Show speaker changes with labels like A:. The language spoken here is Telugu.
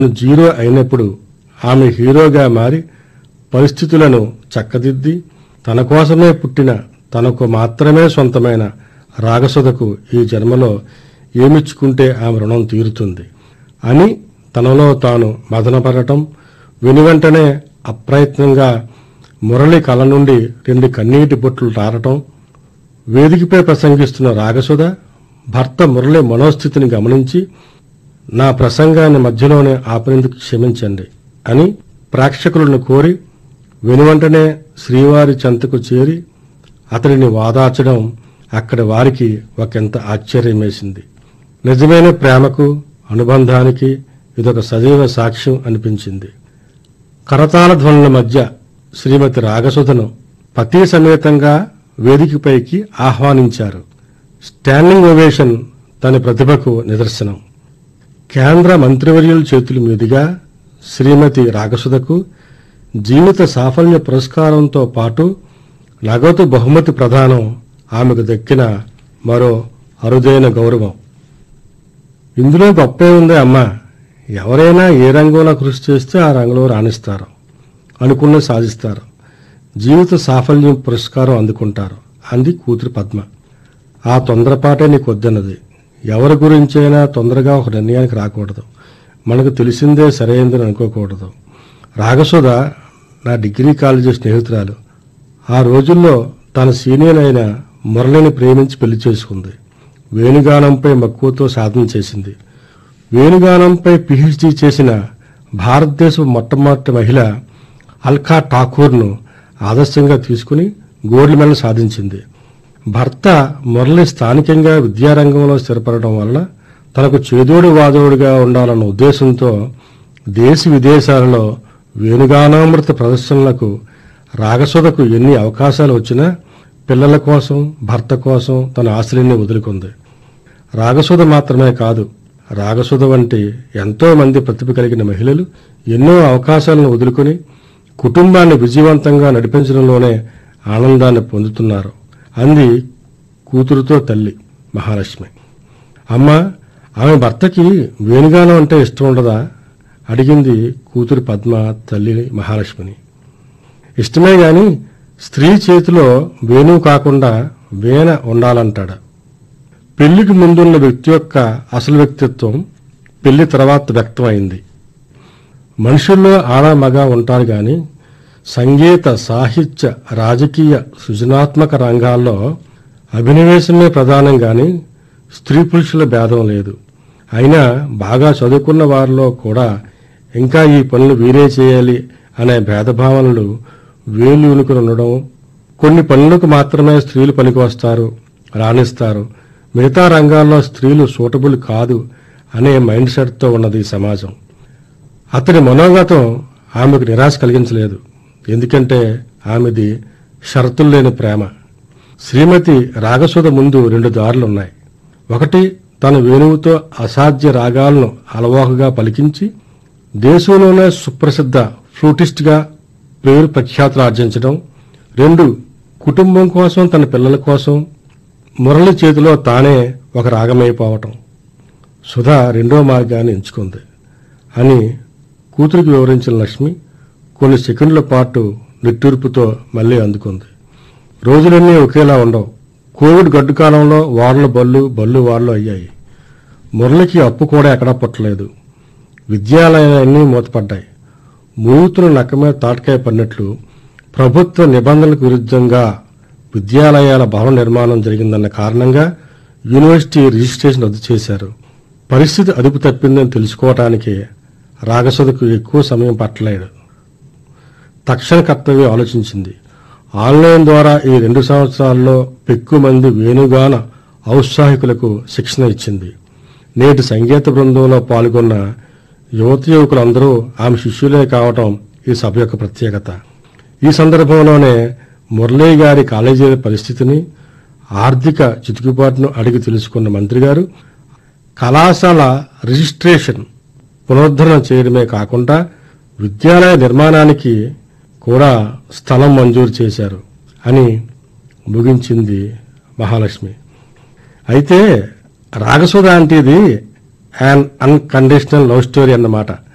A: జీరో అయినప్పుడు ఆమె హీరోగా మారి పరిస్థితులను చక్కదిద్ది తన కోసమే పుట్టిన తనకు మాత్రమే సొంతమైన రాగసుధకు ఈ జన్మలో ఏమిచ్చుకుంటే ఆమె రుణం తీరుతుంది అని తనలో తాను మదనపడటం వెనువెంటనే అప్రయత్నంగా మురళి కళ్ళ నుండి రెండు కన్నీటి బొట్లు తారటం వేదికపై ప్రసంగిస్తున్న రాగసుధ భర్త మురళి మనోస్థితిని గమనించి నా ప్రసంగాన్ని మధ్యలోనే ఆపేందుకు క్షమించండి అని ప్రేక్షకులను కోరి వెనువంటనే శ్రీవారి చెంతకు చేరి అతడిని వాదార్చడం అక్కడి వారికి ఒకంత ఆశ్చర్యం వేసింది నిజమైన ప్రేమకు అనుబంధానికి ఇదొక సజీవ సాక్ష్యం అనిపించింది కరతాళ ధ్వనుల మధ్య శ్రీమతి రాగసుధను పతి సమేతంగా వేదికపైకి ఆహ్వానించారు స్టాండింగ్ ఓవేషన్ తన ప్రతిభకు నిదర్శనం కేంద్ర మంత్రివర్యుల చేతుల మీదుగా శ్రీమతి రాగసుధకు జీవిత సాఫల్య పురస్కారంతో పాటు నగదు బహుమతి ప్రదానం ఆమెకు దక్కిన మరో అరుదైన గౌరవం ఇందులో గొప్పే ఉంది అమ్మా ఎవరైనా ఏ రంగంలో కృషి చేస్తే ఆ రంగంలో రాణిస్తారు అనుకున్న సాధిస్తారు జీవిత సాఫల్యం పురస్కారం అందుకుంటారు అంది కూతురు పద్మ ఆ తొందరపాటే నీకు వద్దన్నది ఎవరి గురించైనా తొందరగా ఒక నిర్ణయానికి రాకూడదు మనకు తెలిసిందే సరైనదని అనుకోకూడదు రాగసుధ నా డిగ్రీ కాలేజీ స్నేహితురాలు ఆ రోజుల్లో తన సీనియర్ అయిన మురళిని ప్రేమించి పెళ్లి చేసుకుంది వేణుగానంపై మక్కువతో సాధన చేసింది వేణుగానంపై పిహెచ్డి చేసిన భారతదేశ మొట్టమొదటి మహిళ అల్కా ఠాకూర్ను ఆదర్శంగా తీసుకుని గోల్డ్ మెడల్ సాధించింది భర్త మురళి స్థానికంగా విద్యారంగంలో స్థిరపడడం వల్ల తనకు చేదోడు వాదోడుగా ఉండాలన్న ఉద్దేశంతో దేశ విదేశాలలో వేణుగానామృత ప్రదర్శనలకు రాగసుధకు ఎన్ని అవకాశాలు వచ్చినా పిల్లల కోసం భర్త కోసం తన ఆశలన్నీ వదులుకుంది రాగసుధ మాత్రమే కాదు రాగసుధ వంటి ఎంతో మంది ప్రతిభ కలిగిన మహిళలు ఎన్నో అవకాశాలను వదులుకొని కుటుంబాన్ని విజయవంతంగా నడిపించడంలోనే ఆనందాన్ని పొందుతున్నారు అంది కూతురుతో తల్లి మహాలక్ష్మి అమ్మ ఆమె భర్తకి వేణుగానం అంటే ఇష్టం ఉండదా అడిగింది కూతురు పద్మ తల్లి మహాలక్ష్మిని ఇష్టమే గాని స్త్రీ చేతిలో వేణువు కాకుండా వీణ ఉండాలంటాడు పెళ్లికి ముందున్న వ్యక్తి యొక్క అసలు వ్యక్తిత్వం పెళ్లి తర్వాత వ్యక్తమైంది మనుషుల్లో ఆడ మగ ఉంటారు గాని సంగీత సాహిత్య రాజకీయ సృజనాత్మక రంగాల్లో అభినవేశమే ప్రధానం గాని స్త్రీ పురుషుల భేదం లేదు అయినా బాగా చదువుకున్న వారిలో కూడా ఇంకా ఈ పనులు వీరే చేయాలి అనే భేదభావనలు వేలునుకుని ఉండడం కొన్ని పనులకు మాత్రమే స్త్రీలు పనికి వస్తారు రాణిస్తారు మిగతా రంగాల్లో స్త్రీలు సూటబుల్ కాదు అనే మైండ్ సెట్తో ఉన్నది ఈ సమాజం అతడి మనోగతం ఆమెకు నిరాశ కలిగించలేదు ఎందుకంటే ఆమెది షరతులు లేని ప్రేమ శ్రీమతి రాగసుధ ముందు రెండు దారులున్నాయి ఒకటి తన వేణువుతో అసాధ్య రాగాలను అలవాకుగా పలికించి దేశంలోనే సుప్రసిద్ధ ఫ్లూటిస్ట్గా పేరు ప్రఖ్యాతులు ఆర్జించడం రెండు కుటుంబం కోసం తన పిల్లల కోసం మురళి చేతిలో తానే ఒక రాగమైపోవటం సుధా రెండో మార్గాన్ని ఎంచుకుంది అని కూతురికి వివరించిన లక్ష్మి కొన్ని సెకండ్ల పాటు నిట్టూర్పుతో మళ్ళీ అందుకుంది రోజులన్నీ ఒకేలా ఉండవు కోవిడ్ గడ్డు కాలంలో వార్ల బళ్ళు బళ్ళు వార్లు అయ్యాయి మురళికి అప్పు కూడా ఎక్కడా పుట్టలేదు విద్యాలయాలన్నీ మూతపడ్డాయి మూతులు నక్క మీద తాటకాయ పడినట్లు ప్రభుత్వ నిబంధనలకు విరుద్ధంగా విద్యాలయాల భవన నిర్మాణం జరిగిందన్న కారణంగా యూనివర్సిటీ రిజిస్ట్రేషన్ రద్దు చేశారు పరిస్థితి అదుపు తప్పిందని తెలుసుకోవటానికి రాగసుధకు ఎక్కువ సమయం పట్టలేడు తక్షణ కర్తవ్యం ఆలోచించింది ఆన్లైన్ ద్వారా ఈ రెండు సంవత్సరాల్లో పెక్కు మంది వేణుగాన ఔత్సాహికులకు శిక్షణ ఇచ్చింది నేటి సంగీత బృందంలో పాల్గొన్న యువత యువకులందరూ ఆమె శిష్యులే కావటం ఈ సభ యొక్క ప్రత్యేకత ఈ సందర్భంలోనే మురళీ గారి కాలేజీల పరిస్థితిని ఆర్థిక చితుకుబాటును అడిగి తెలుసుకున్న మంత్రి గారు కళాశాల రిజిస్ట్రేషన్ పునరుద్ధరణ చేయడమే కాకుండా విద్యాలయ నిర్మాణానికి కూడా స్థలం మంజూరు చేశారు అని ముగించింది మహాలక్ష్మి అయితే రాగసుధ అంటే ఇది అన్ అన్కండిషనల్ లవ్ స్టోరీ అన్నమాట